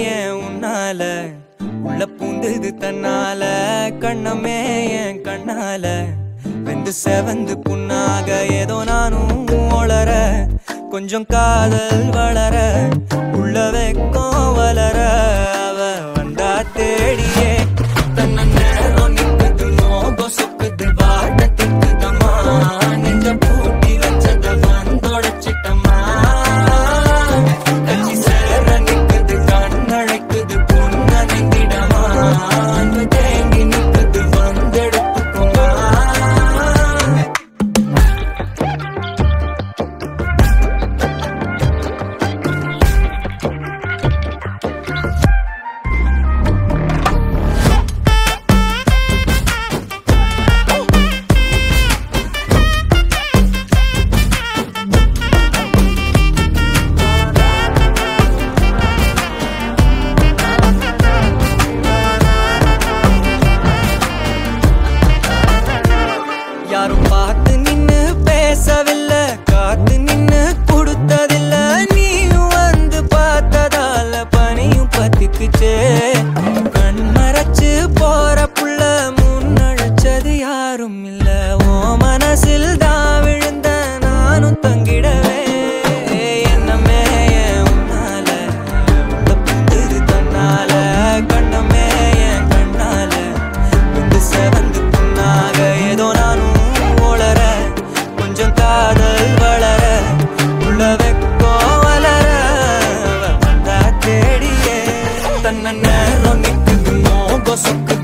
ஏன் உன்னால உள்ள பூந்தது தன்னால கண்ணமே என் கண்ணால வெந்து செவந்து புண்ணாக ஏதோ நானும் ஒளர கொஞ்சம் காதல் வளர உள்ள வெக்கம் வளர அவ வந்தா தேடியே தன்னை நேரம் நிக்குது மோகம் சொக்குது வாட்ட திக்குதம்மா நெஞ்ச பூட்டி வச்சத வந்தொடச்சிட்டம்மா கட்சி சேர நிக்குது கண்ணழைக்குது பொண்ண நெங்கிடமா அன்பு தேங்கி நிக்குது வந்தெடுத்துக்குமா யாரும் பார்த்து நின்னு பேசவில்லை காத்து நின்னு கொடுத்ததில்ல நீயும் வந்து பார்த்ததால பனியும் பத்திக்குச்சே கண் மறைச்சு போற புள்ள முன்னழைச்சது யாரும் இல்ல ஓ மனசில் தான் விழுந்த நானும் தங்கிடவே என்னமே என் உன்னால உள்ள புந்தது தன்னால கண்ணமே என் கண்ணால வந்து செவந்து புண்ணாக ஏதோ நானும் ஒளர கொஞ்சம் காதல் வளர உள்ள வெக்கம் வளர அவ வந்தா தேடியே தன்னை நேரம் நிக்குது மோகம் சொக்கு